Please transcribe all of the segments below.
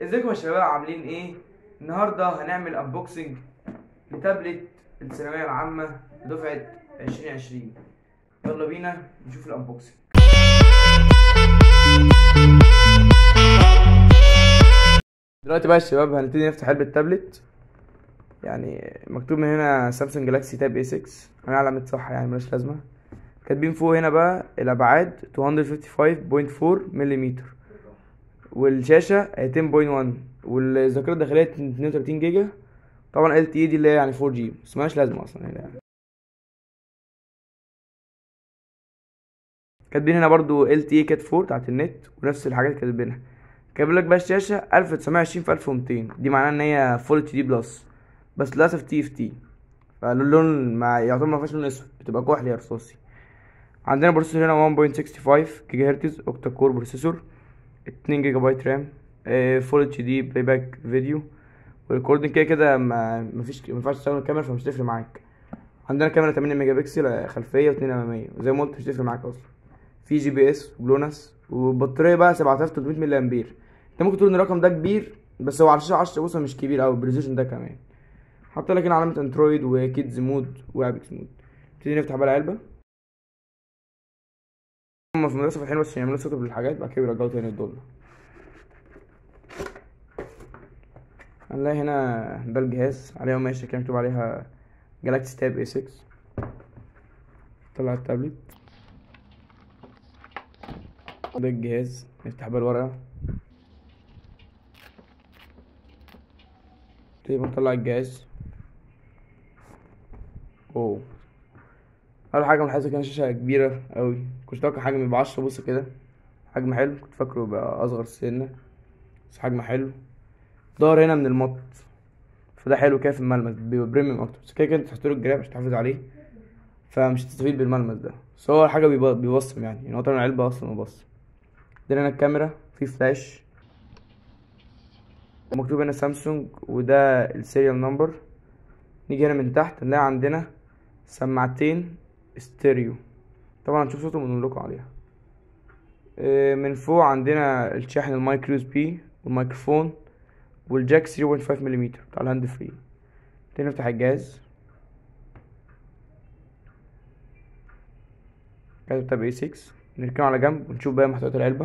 ازيكم يا شباب عاملين ايه النهارده هنعمل انبوكسنج لتابلت الثانويه العامه دفعه 2020 يلا بينا نشوف الانبوكسنج دلوقتي بقى يا شباب هنبتدي نفتح علبه التابلت يعني مكتوب من هنا سامسونج جالاكسي تاب اي 6 انا علامه صح يعني ملهاش لازمه كاتبين فوق هنا بقى الابعاد 255.4 ملم والشاشه 10.1 والذاكره الداخليه 32 جيجا طبعا ال تي دي اللي هي يعني 4 جي بس مالهاش لازمه اصلا هنا يعني كاتبين هنا برضو ال تي كات 4 بتاعت النت ونفس الحاجات كاتبينها كاتب لك بقى الشاشه 1920 في 1200 دي معناها ان هي فول اتش دي بلس بس للاسف تي اف تي فاللون ما يعتبر ما فيهاش لون اسود بتبقى كحلي رصاصي عندنا بروسيسور هنا 1.65 جيجا هرتز اوكتا كور بروسيسور 2 جيجا بايت رام فول اتش دي بلاي باك فيديو والريكوردنج كده كده ما مفيش ما ينفعش تستخدم الكاميرا فمش هتفرق معاك عندنا كاميرا 8 ميجا بكسل خلفيه و2 اماميه وزي ما قلت مش هتفرق معاك اصلا في جي بي اس وبلونس وبطاريه بقى 7300 ملي امبير انت ممكن تقول ان الرقم ده كبير بس هو على الشاشه 10 بص مش كبير قوي البريزيشن ده كمان حاطط لك هنا علامه اندرويد وكيدز مود وابيكس مود نبتدي نفتح بقى العلبه هما في المدرسه فاتحين بس يعملوا سيت اب للحاجات بعد كده بيرجعوا تاني الدولار هنلاقي هنا ده الجهاز عليها قماشة كده مكتوب عليها جالاكسي تاب اي 6 طلع التابلت ده الجهاز نفتح بقى الورقة طيب نطلع الجهاز اوه اول حاجه ملاحظه كان شاشه كبيره قوي كنت متوقع حجم يبقى 10 بص كده حجم حلو كنت فاكره يبقى اصغر سنه بس حجم حلو ظهر هنا من المط فده حلو كده في الملمس بيبقى بريميوم اكتر بس كده كده تحط له الجراب عشان تحافظ عليه فمش هتستفيد بالملمس ده بس هو حاجه بيب- بيبصم يعني يعني هو طبعا العلبه اصلا مبصم عندنا هنا الكاميرا في فلاش ومكتوب هنا سامسونج وده السيريال نمبر نيجي هنا من تحت نلاقي عندنا سماعتين ستيريو طبعا هنشوف صوتهم ونقول لكم عليها آه، من فوق عندنا الشاحن المايكرو اس بي والميكروفون والجاك 3.5 ملم بتاع الهاند فري تاني نفتح الجهاز الجهاز بتاع اي 6 نركنه على جنب ونشوف بقى محتويات العلبة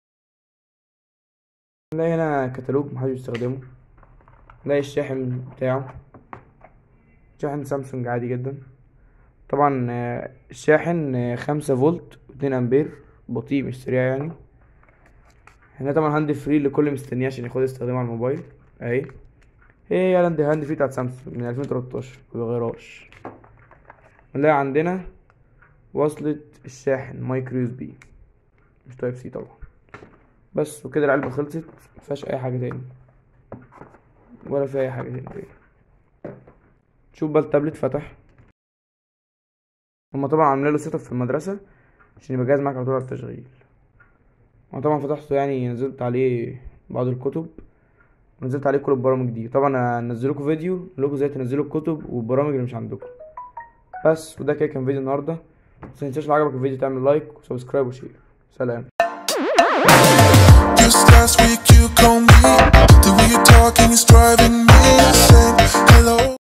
نلاقي هنا كتالوج محدش بيستخدمه نلاقي الشاحن بتاعه شاحن سامسونج عادي جدا طبعا آه، الشاحن آه، خمسة فولت واتنين امبير بطيء مش سريع يعني هنا طبعا هاند فري لكل مستنيه عشان ياخد يستخدمه على الموبايل اهي هي هاند هاند فري بتاعت سامسونج من 2013 مبيغيرهاش نلاقي عندنا وصلة الشاحن مايكرو يو اس بي مش تايب سي طبعا بس وكده العلبة خلصت مفيهاش أي حاجة تاني ولا في أي حاجة تاني تاني. شوف بقى التابلت فتح هما طبعا عاملين له سيت اب في المدرسة عشان يبقى جاهز معاك على طول على التشغيل انا طبعا فتحته يعني نزلت عليه بعض الكتب ونزلت عليه كل البرامج دي طبعا هنزل لكم فيديو نقول لكم ازاي تنزلوا الكتب والبرامج اللي مش عندكم بس وده كده كان فيديو النهارده بس متنساش لو عجبك الفيديو تعمل لايك وسبسكرايب وشير سلام Just last week you called me. The way you're talking is driving me insane. Hello.